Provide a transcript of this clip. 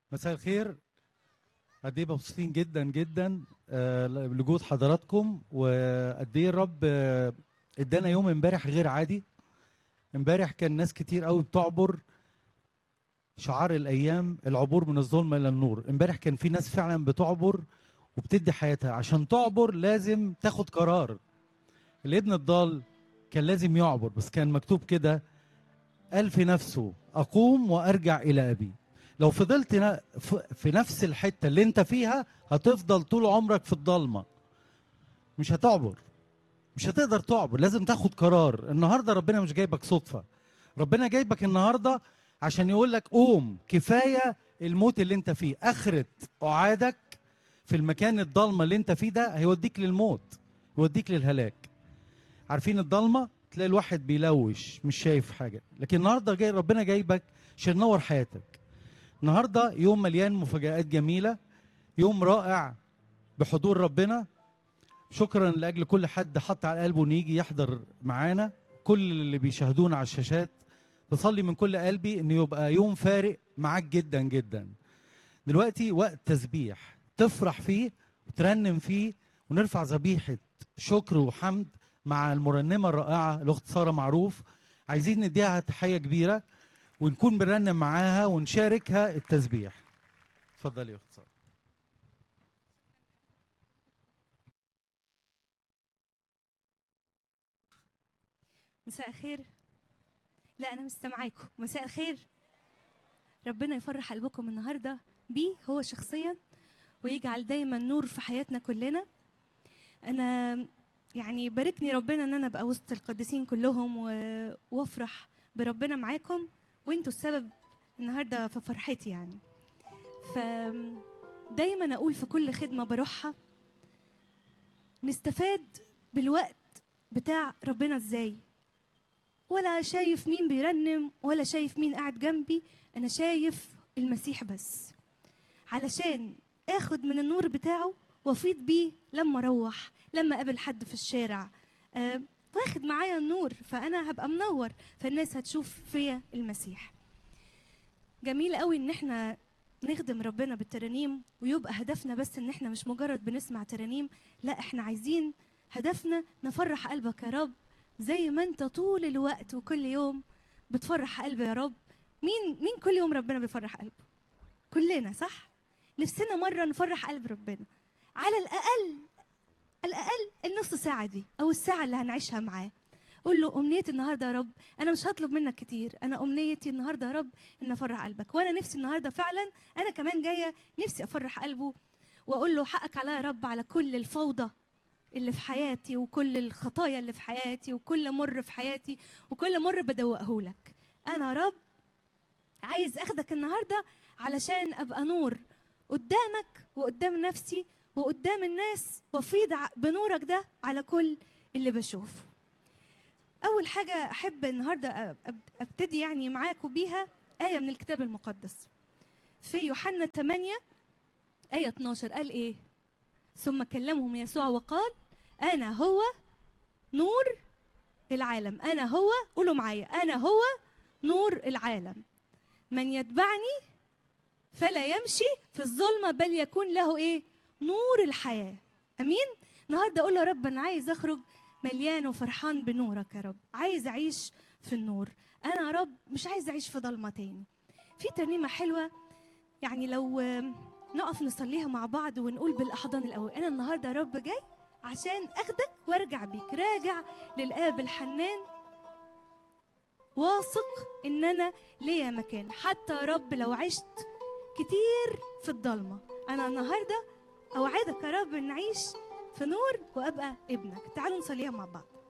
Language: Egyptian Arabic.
مساء الخير قد ايه مبسوطين جدا جدا آه، لوجود حضراتكم وقد ايه الرب آه، ادانا يوم امبارح غير عادي امبارح كان ناس كتير قوي بتعبر شعار الايام العبور من الظلمه الى النور امبارح كان في ناس فعلا بتعبر وبتدي حياتها عشان تعبر لازم تاخد قرار الابن الضال كان لازم يعبر بس كان مكتوب كده قال في نفسه اقوم وارجع الى ابي لو فضلت ن- ف- في نفس الحته اللي انت فيها هتفضل طول عمرك في الضلمه مش هتعبر مش هتقدر تعبر لازم تاخد قرار النهارده ربنا مش جايبك صدفه ربنا جايبك النهارده عشان يقول لك قوم كفايه الموت اللي انت فيه اخرة قعادك في المكان الضلمه اللي انت فيه ده هيوديك للموت يوديك للهلاك عارفين الضلمه تلاقي الواحد بيلوش مش شايف حاجه لكن النهارده جاي ربنا جايبك عشان ينور حياتك النهارده يوم مليان مفاجآت جميله يوم رائع بحضور ربنا شكرا لاجل كل حد حط على قلبه انه يجي يحضر معانا كل اللي بيشاهدونا على الشاشات بصلي من كل قلبي انه يبقى يوم فارق معاك جدا جدا دلوقتي وقت تسبيح تفرح فيه وترنم فيه ونرفع ذبيحه شكر وحمد مع المرنمه الرائعه الاخت ساره معروف عايزين نديها تحيه كبيره ونكون بنرنم معاها ونشاركها التسبيح اتفضلي يا اخت ساره مساء الخير لا انا مش سامعاكم مساء الخير ربنا يفرح قلبكم النهارده بيه هو شخصيا ويجعل دايما نور في حياتنا كلنا انا يعني باركني ربنا ان انا ابقى وسط القديسين كلهم و... وافرح بربنا معاكم وانتوا السبب النهارده في فرحتي يعني ف دايما اقول في كل خدمه بروحها نستفاد بالوقت بتاع ربنا ازاي ولا شايف مين بيرنم ولا شايف مين قاعد جنبي انا شايف المسيح بس علشان اخد من النور بتاعه وافيض بيه لما اروح لما اقابل حد في الشارع أه واخد معايا النور فانا هبقى منور فالناس هتشوف فيا المسيح جميل قوي ان احنا نخدم ربنا بالترانيم ويبقى هدفنا بس ان احنا مش مجرد بنسمع ترانيم لا احنا عايزين هدفنا نفرح قلبك يا رب زي ما انت طول الوقت وكل يوم بتفرح قلبي يا رب مين مين كل يوم ربنا بيفرح قلبه كلنا صح نفسنا مره نفرح قلب ربنا على الاقل الاقل النص ساعه دي او الساعه اللي هنعيشها معاه قول له امنيتي النهارده يا رب انا مش هطلب منك كتير انا امنيتي النهارده يا رب ان افرح قلبك وانا نفسي النهارده فعلا انا كمان جايه نفسي افرح قلبه واقول له حقك عليا يا رب على كل الفوضى اللي في حياتي وكل الخطايا اللي في حياتي وكل مر في حياتي وكل مر بدوقه لك انا يا رب عايز اخدك النهارده علشان ابقى نور قدامك وقدام نفسي وقدام الناس وافيض ع- بنورك ده على كل اللي بشوفه اول حاجه احب النهارده أب- أب- ابتدي يعني معاكم بيها ايه من الكتاب المقدس في يوحنا 8 ايه 12 قال ايه ثم كلمهم يسوع وقال انا هو نور العالم انا هو قولوا معايا انا هو نور العالم من يتبعني فلا يمشي في الظلمه بل يكون له ايه نور الحياه امين النهارده اقول له يا رب انا عايز اخرج مليان وفرحان بنورك يا رب عايز اعيش في النور انا يا رب مش عايز اعيش في ضلمه تاني في ترنيمه حلوه يعني لو آم، نقف نصليها مع بعض ونقول بالاحضان الاول انا النهارده يا رب جاي عشان اخدك وارجع بيك راجع للاب الحنان واثق ان انا ليا مكان حتى يا رب لو عشت كتير في الضلمه انا النهارده اوعدك يا رب نعيش في نور وابقى ابنك تعالوا نصليها مع بعض